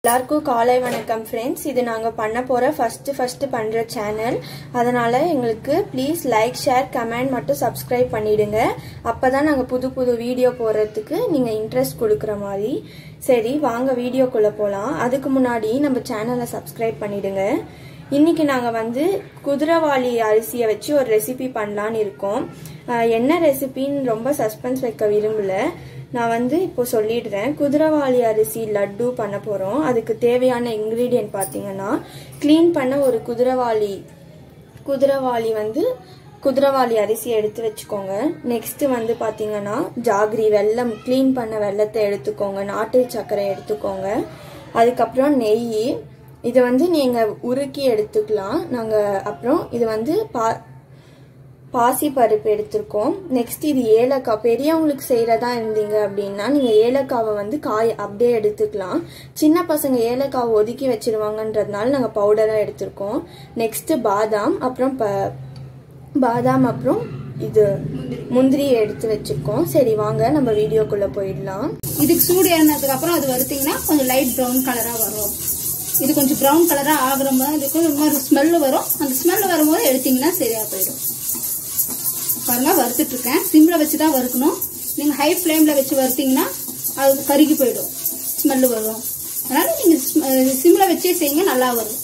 எல்லாருக்கும் காலை வணக்கம் ஃப்ரெண்ட்ஸ் இது நாங்கள் பண்ண போகிற ஃபஸ்ட்டு ஃபஸ்ட்டு பண்ணுற சேனல் அதனால் எங்களுக்கு ப்ளீஸ் லைக் ஷேர் கமெண்ட் மட்டும் சப்ஸ்கிரைப் பண்ணிடுங்க அப்போ தான் நாங்கள் புது புது வீடியோ போடுறதுக்கு நீங்கள் இன்ட்ரெஸ்ட் கொடுக்குற மாதிரி சரி வாங்க வீடியோக்குள்ளே போகலாம் அதுக்கு முன்னாடி நம்ம சேனலை சப்ஸ்கிரைப் பண்ணிடுங்க இன்னைக்கு நாங்கள் வந்து குதிரவாளி அரிசியை வச்சு ஒரு ரெசிபி பண்ணலான்னு இருக்கோம் ஆஹ் என்ன ரெசிபின்னு ரொம்ப சஸ்பென்ஸ் வைக்க விரும்பல நான் வந்து இப்போ சொல்லிடுறேன் குதிரவாளி அரிசி லட்டு பண்ண போகிறோம் அதுக்கு தேவையான இன்க்ரீடியன்ட் பார்த்தீங்கன்னா க்ளீன் பண்ண ஒரு குதிரவாளி குதிரவாளி வந்து குதிரவாளி அரிசி எடுத்து வச்சுக்கோங்க நெக்ஸ்ட் வந்து பார்த்தீங்கன்னா ஜாகிரி வெல்லம் க்ளீன் பண்ண வெல்லத்தை எடுத்துக்கோங்க நாட்டு சர்க்கரை எடுத்துக்கோங்க அதுக்கப்புறம் நெய் இது வந்து நீங்கள் உருக்கி எடுத்துக்கலாம் நாங்கள் அப்புறம் இது வந்து பா பாசி பருப்பு எடுத்திருக்கோம் நெக்ஸ்ட் இது ஏலக்காய் பெரியவங்களுக்கு செய்கிறதா இருந்தீங்க அப்படின்னா நீங்கள் ஏலக்காவை வந்து காய் அப்படியே எடுத்துக்கலாம் சின்ன பசங்க ஏலக்காவை ஒதுக்கி வச்சிருவாங்கன்றதுனால நாங்கள் பவுடராக எடுத்திருக்கோம் நெக்ஸ்ட் பாதாம் அப்புறம் ப பாதாம் அப்புறம் இது முந்திரி எடுத்து வச்சிருக்கோம் சரி வாங்க நம்ம வீடியோக்குள்ளே போயிடலாம் இதுக்கு சூடு ஏறினதுக்கு அப்புறம் அது வறுத்தீங்கன்னா கொஞ்சம் லைட் ப்ரௌன் கலரா வரும் இது கொஞ்சம் ப்ரௌன் கலரா ஆகுற மாதிரி இருக்கும் ஒரு மாதிரி ஸ்மெல் வரும் அந்த ஸ்மெல் வரும்போது எடுத்தீங்கன்னா சரியா போயிடும் பாருங்க வறுத்துட்டு இருக்கேன் சிம்ல வச்சு தான் வறுக்கணும் நீங்க ஹை ஃப்ளேம்ல வச்சு வறுத்தீங்கன்னா அது கருகி போயிடும் ஸ்மெல் வரும் அதனால நீங்க சிம்ல வச்சே செய்யுங்க நல்லா வரும்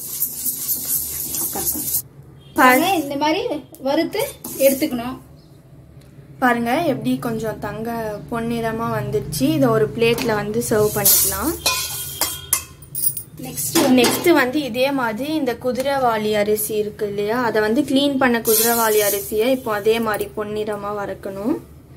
பாருங்க இந்த மாதிரி வறுத்து எடுத்துக்கணும் பாருங்க எப்படி கொஞ்சம் தங்க பொன்னிறமா வந்துருச்சு இதை ஒரு பிளேட்ல வந்து சர்வ் பண்ணிக்கலாம் நெக்ஸ்ட் நெக்ஸ்ட் வந்து இதே மாதிரி இந்த குதிரைவாளி அரிசி இருக்கு இல்லையா அதை வந்து க்ளீன் பண்ண குதிரைவாளி அரிசியை இப்போ அதே மாதிரி பொன்னிறமா வறுக்கணும்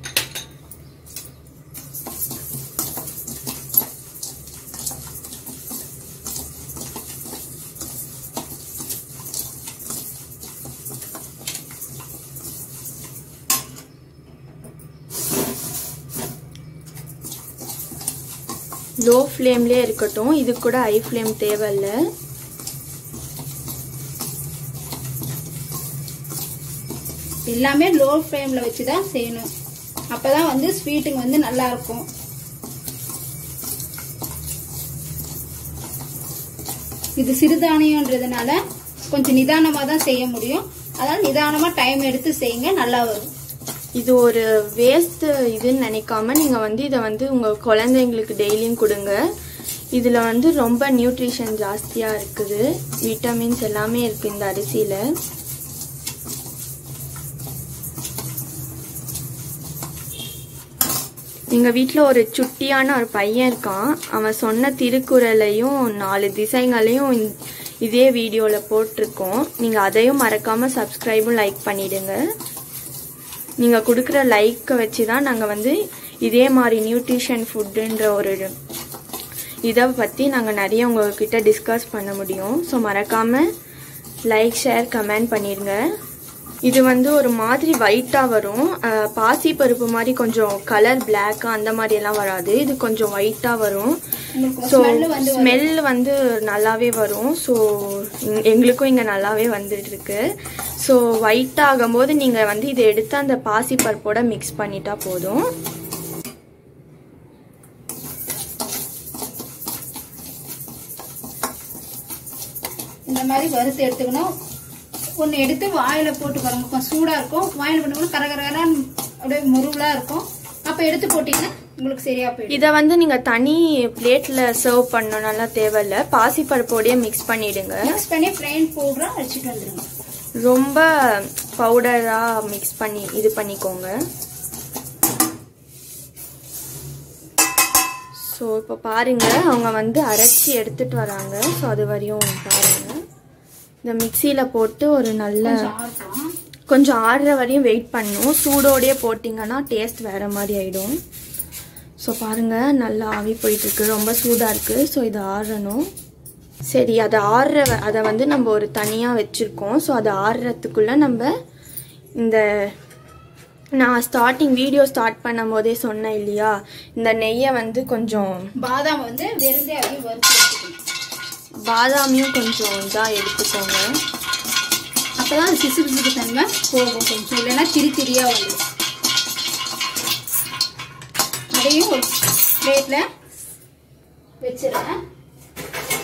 லோ ஃப்ளேம்லேயே இருக்கட்டும் இது கூட ஹை ஃப்ளேம் தேவையில்லை எல்லாமே லோ ஃப்ளேம்ல வச்சு தான் செய்யணும் அப்பதான் வந்து ஸ்வீட்டுங்க வந்து நல்லா இருக்கும் இது சிறுதானியம்ன்றதுனால கொஞ்சம் நிதானமா தான் செய்ய முடியும் அதனால நிதானமா டைம் எடுத்து செய்யுங்க நல்லா வரும் இது ஒரு வேஸ்ட் இதுன்னு நினைக்காம நீங்க வந்து இதை வந்து உங்க குழந்தைங்களுக்கு டெய்லியும் கொடுங்க இதுல வந்து ரொம்ப நியூட்ரிஷன் ஜாஸ்தியா இருக்குது விட்டமின்ஸ் எல்லாமே இருக்கு இந்த அரிசியில எங்க வீட்ல ஒரு சுட்டியான ஒரு பையன் இருக்கான் அவன் சொன்ன திருக்குறளையும் நாலு திசைகளையும் இந்த- இதே வீடியோல போட்டிருக்கோம் நீங்க அதையும் மறக்காம சப்ஸ்கிரைபும் லைக் பண்ணிடுங்க நீங்க கொடுக்குற லைக்கை வச்சு தான் நாங்கள் வந்து இதே மாதிரி நியூட்ரிஷன் ஃபுட்டுன்ற ஒரு இதை பற்றி நாங்கள் நிறைய உங்ககிட்ட டிஸ்கஸ் பண்ண முடியும் ஸோ மறக்காமல் லைக் ஷேர் கமெண்ட் பண்ணிடுங்க இது வந்து ஒரு மாதிரி ஒயிட்டாக வரும் அஹ், பாசி பருப்பு மாதிரி கொஞ்சம் கலர் பிளாக்காக அந்த மாதிரி எல்லாம் வராது இது கொஞ்சம் ஒயிட்டாக வரும் உங்களுக்கு ஸோ ஸ்மெல் வந்து ஸ்மெல் வந்து நல்லாவே வரும் ஸோ எங்களுக்கும் இங்கே நல்லாவே வந்துட்டு இருக்கு ஸோ ஒயிட் ஆகும்போது நீங்கள் வந்து இதை எடுத்து அந்த பாசி பருப்போட மிக்ஸ் பண்ணிட்டா போதும் இந்த மாதிரி வறுத்து எடுத்துக்கணும் ஒன்னு எடுத்து வாயில போட்டு பாருங்க கொஞ்சம் சூடா இருக்கும் வாயில போட்டு கர கரகரன்னு அப்படியே முருவலா இருக்கும் அப்ப எடுத்து போட்டீங்கன்னா உங்களுக்கு சரியா போயிடும் இதை வந்து நீங்கள் தனி பிளேட்டில் சர்வ் பண்ணணும்லாம் தேவையில்ல பாசி பருப்போடயே மிக்ஸ் பண்ணிடுங்க மிக்ஸ் பண்ணி பிளைன் பவுடரா வச்சுட்டு வந்துருங்க ரொம்ப பவுடராக மிக்ஸ் பண்ணி இது பண்ணிக்கோங்க ஸோ இப்போ பாருங்க அவங்க வந்து அரைச்சி எடுத்துட்டு வராங்க ஸோ அது வரையும் பாருங்க இந்த மிக்சியில் போட்டு ஒரு நல்ல கொஞ்சம் ஆறட்டும். கொஞ்சம் ஆடுற வரையும் வெயிட் பண்ணணும் சூடோடையே போட்டிங்கன்னா டேஸ்ட் வேற மாதிரி ஆயிடும் ஸோ பாருங்க நல்லா ஆவி போயிட்டு இருக்கு ரொம்ப சூடாக இருக்கு ஸோ இது ஆறணும் சரி அதை ஆறுற வ- அதை வந்து நம்ம ஒரு தனியாக வச்சுருக்கோம் ஸோ அது ஆறுறதுக்குள்ளே நம்ம இந்த நான் ஸ்டார்டிங் வீடியோ ஸ்டார்ட் பண்ணும் போதே சொன்னேன் இல்லையா இந்த நெய்யை வந்து கொஞ்சம் பாதாம் வந்து வெறுந்தே அப்படியே வறுத்து எடுத்துக்கணும் பாதாமியும் கொஞ்சம் இதாக எடுத்துக்கோங்க அப்பதான் அது பிசு பிசுக்கு தன்மை போகும் கொஞ்சம் இல்லைன்னா திரி திரியா வந்துடும் அதையும் ஒரு பிளேட்ல வச்சிடறேன்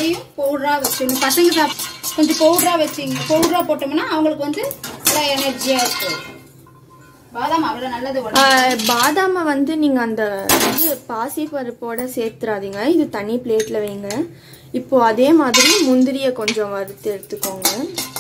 இதையும் பவுடரா வச்சிடணும் பசங்க சாப் கொஞ்சம் பவுடரா வச்சிங்க பவுடரா போட்டோம்னா அவங்களுக்கு வந்து நல்லா எனர்ஜியா இருக்கும் பாதாம் அவ்வளவு நல்லது உடம்புக்கு. ஆஹ் பாதாமை வந்து நீங்கள் அந்த இது பாசி பருப்போட சேர்த்துறாதீங்க இது தனி பிளேட்டில் வைங்க இப்போ அதே மாதிரி முந்திரியை கொஞ்சம் வறுத்து எடுத்துக்கோங்க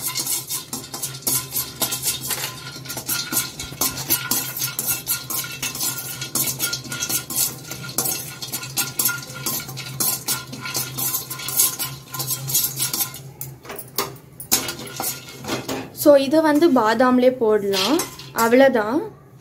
ஸோ இதை வந்து பாதாம்லே போடலாம் அவ்வளோதான்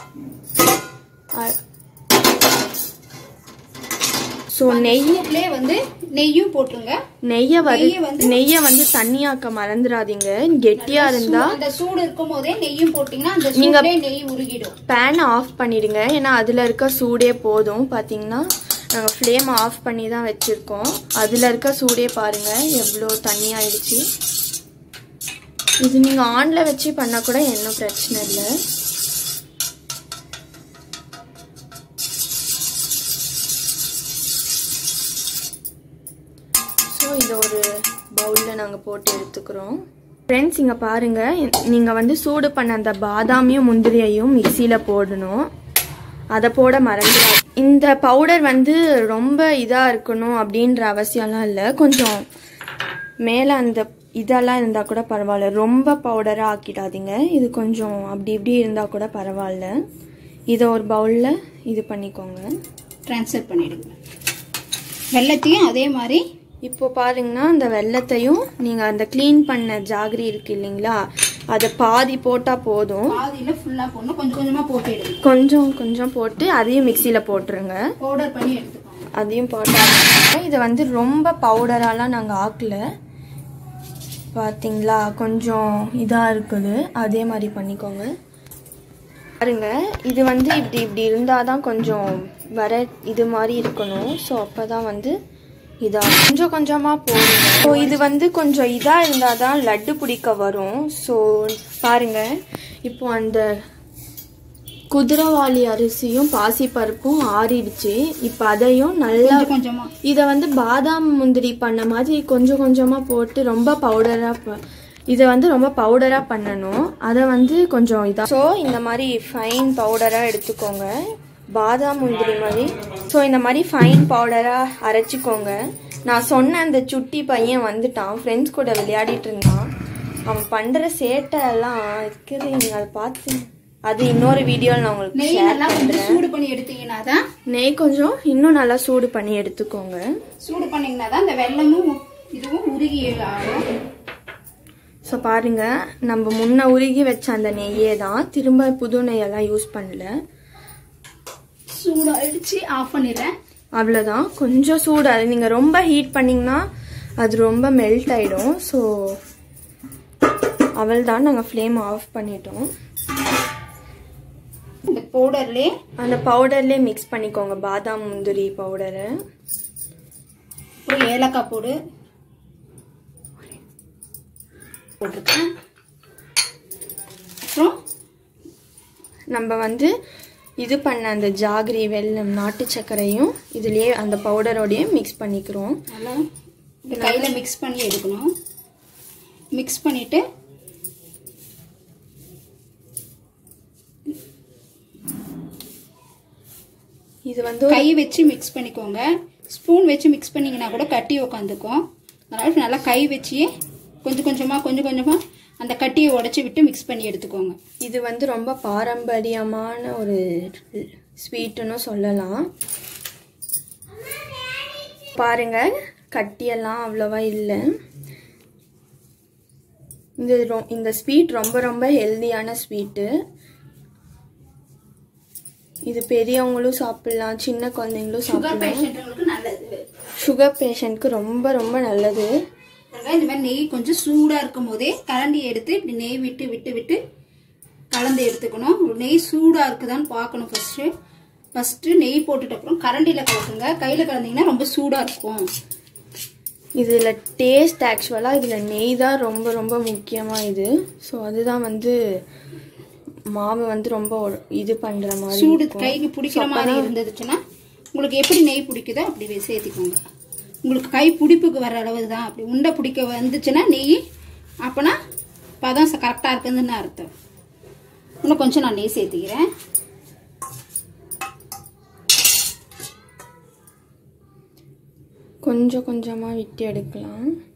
ஸோ நெய் சூட்லயே வந்து நெய்யும் போட்டுருங்க நெய்யை வறு நெய்யை வந்து- நெய்யை வந்து தண்ணியாக்க மறந்துடாதீங்க கெட்டியா இருந்தா அந்த சூடு இருக்கும் போதே நெய்யும் போட்டீங்கன்னா அந்த நீங்க- சூட்லயே நெய் உருகிடும் பேனை ஆஃப் பண்ணிடுங்க ஏன்னா அதில் இருக்க சூடே போதும் பார்த்தீங்கன்னா நாங்கள் ஃப்ளேம் ஆஃப் பண்ணி தான் வச்சுருக்கோம் அதில் இருக்க சூடே பாருங்க எவ்வளோ தண்ணி ஆயிடுச்சு இது நீங்கள் ஆனில் வச்சு பண்ணால் கூட இன்னும் பிரச்சனை இல்லை ஸோ இதை ஒரு பவுலில் நாங்கள் போட்டு எடுத்துக்கிறோம் ஃப்ரெண்ட்ஸ் இங்கே பாருங்கள் நீங்கள் வந்து சூடு பண்ண அந்த பாதாமியும் முந்திரியையும் மிக்சியில் போடணும் அதை போட மறந்துடாது இந்த பவுடர் வந்து ரொம்ப இதாக இருக்கணும் அப்படின்ற அவசியம்லாம் இல்லை கொஞ்சம் மேலே அந்த இதெல்லாம் இருந்தால் கூட பரவாயில்ல ரொம்ப பவுடராக ஆக்கிடாதீங்க இது கொஞ்சம் அப்படி இப்படி இருந்தால் கூட பரவாயில்ல இதை ஒரு பவுலில் இது பண்ணிக்கோங்க ட்ரான்ஸ்ஃபர் பண்ணிடுங்க வெள்ளத்தையும் அதே மாதிரி இப்போ பாருங்கன்னா அந்த வெள்ளத்தையும் நீங்கள் அந்த க்ளீன் பண்ண ஜாகரி இருக்கு இல்லைங்களா அதை பாதி போட்டால் போதும் பாதியில ஃபுல்லா போடணும் கொஞ்சம் கொஞ்சமா போட்டு எடுங்க கொஞ்சம் கொஞ்சம் போட்டு அதையும் மிக்சியில் போட்டுருங்க பவுடர் பண்ணி எடுத்துக்கோங்க அதையும் போட்டால் இதை வந்து ரொம்ப பவுடராலாம் நாங்கள் ஆக்கல பார்த்தீங்களா கொஞ்சம் இதாக இருக்குது அதே மாதிரி பண்ணிக்கோங்க பாருங்க இது வந்து இப்படி இப்படி இருந்தால் தான் கொஞ்சம் வர இது மாதிரி இருக்கணும் ஸோ அப்போ தான் வந்து இதாக கொஞ்சம் கொஞ்சமாக போடுங்க ஸோ இது வந்து கொஞ்சம் இதாக இருந்தால் தான் லட்டு பிடிக்க வரும் ஸோ பாருங்க இப்போ அந்த குதிரைவாளி அரிசியும் பாசிப்பருப்பும் ஆறிடுச்சு இப்போ அதையும் நல்லா கொஞ்சம் கொஞ்சமா இதை வந்து பாதாம் முந்திரி பண்ண மாதிரி கொஞ்சம் கொஞ்சமாக போட்டு ரொம்ப பவுடராக இதை வந்து ரொம்ப பவுடராக பண்ணணும் அதை வந்து கொஞ்சம் இதாக ஸோ இந்த மாதிரி ஃபைன் பவுடராக எடுத்துக்கோங்க பாதாம் முந்திரி மாதிரி ஸோ இந்த மாதிரி ஃபைன் பவுடராக அரைச்சிக்கோங்க நான் சொன்ன அந்த சுட்டி பையன் வந்துட்டான் ஃப்ரெண்ட்ஸ் கூட விளையாடிட்டு இருந்தான் அவன் பண்ணுற சேட்டை எல்லாம் இருக்குது நீங்கள் அதை பார்த்து அது இன்னொரு வீடியோவில் நான் உங்களுக்கு நெய் ஷேர் நல்லா கொஞ்சம் சூடு பண்ணி எடுத்தீங்கன்னா தான் நெய் கொஞ்சம் இன்னும் நல்லா சூடு பண்ணி எடுத்துக்கோங்க சூடு பண்ணீங்கன்னா தான் இந்த வெள்ளமும் இதுவும் உருகி ஆகும் ஸோ பாருங்க நம்ம முன்ன உருகி வச்ச அந்த நெய்யே தான் திரும்ப புது நெய்யெல்லாம் யூஸ் பண்ணல சூடாயிடுச்சு ஆஃப் பண்ணிடுறேன் அவ்வளோதான் கொஞ்சம் சூடாக நீங்கள் ரொம்ப ஹீட் பண்ணிங்கன்னா அது ரொம்ப மெல்ட் ஆகிடும் ஸோ அவள் தான் நாங்கள் ஃப்ளேம் ஆஃப் பண்ணிட்டோம் இந்த பவுடர்லேயே அந்த பவுடர்லேயே மிக்ஸ் பண்ணிக்கோங்க பாதாம் முந்திரி பவுடரை ஒரு ஏலக்காய் போடு போட்டிருக்கேன் அப்புறம் நம்ம வந்து இது பண்ண அந்த ஜாகரி வெல்லம் நாட்டு சர்க்கரையும் இதுலேயே அந்த பவுடரோடையே மிக்ஸ் பண்ணிக்கிறோம் நல்லா இந்த கையில் மிக்ஸ் பண்ணி எடுக்கணும் மிக்ஸ் பண்ணிட்டு இது வந்து ஒரு- கை வச்சு மிக்ஸ் பண்ணிக்கோங்க ஸ்பூன் வச்சு மிக்ஸ் பண்ணீங்கன்னா கூட கட்டி உக்காந்துக்கும் அதனால நல்லா கை வச்சு கொஞ்சம் கொஞ்சமாக கொஞ்சம் கொஞ்சமாக அந்த கட்டியை உடச்சி விட்டு மிக்ஸ் பண்ணி எடுத்துக்கோங்க இது வந்து ரொம்ப பாரம்பரியமான ஒரு ஸ்வீட்டுன்னு சொல்லலாம் பாருங்க கட்டியெல்லாம் அவ்வளோவா இல்லை இந்த ரொ இந்த ஸ்வீட் ரொம்ப ரொம்ப ஹெல்தியான ஸ்வீட்டு இது பெரியவங்களும் சாப்பிடலாம் சின்ன குழந்தைங்களும் சுகர் சாப்பிடலாம் பேஷண்ட்டுங்களுக்கு நல்லது சுகர் பேஷண்ட்க்கு ரொம்ப ரொம்ப நல்லது பாருங்க, இந்த மாதிரி நெய் கொஞ்சம் சூடாக இருக்கும் போதே கரண்டி எடுத்து இப்படி நெய் விட்டு விட்டு விட்டு கலந்து எடுத்துக்கணும் நெய் சூடாக இருக்குதான்னு பார்க்கணும் ஃபஸ்ட்டு ஃபஸ்ட்டு நெய் போட்டுட்டு அப்புறம் கரண்டியில் கலக்குங்க கையில் கலந்தீங்கன்னா ரொம்ப சூடாக இருக்கும் இதில் டேஸ்ட் ஆக்சுவலாக இதில் நெய் தான் ரொம்ப ரொம்ப முக்கியமாக இது ஸோ அதுதான் வந்து மாவு வந்து ரொம்ப ஒரு- இது பண்ணுற மாதிரி சூடு இருக்கும். கைக்கு பிடிக்கிற மாதிரி இருந்துச்சுன்னா உங்களுக்கு எப்படி நெய் பிடிக்குதோ அப்படி வே- சேர்த்திக்கோங்க உங்களுக்கு கை பிடிப்புக்கு வர அளவு தான் அப்படி உண்டை பிடிக்க வந்துச்சுன்னா நெய் அப்போனா பதம் கரெக்டாக இருக்குதுன்னு அர்த்தம் இன்னும் கொஞ்சம் நான் நெய் சேர்த்துக்கிறேன் கொஞ்சம் கொஞ்சமாக விட்டு எடுக்கலாம்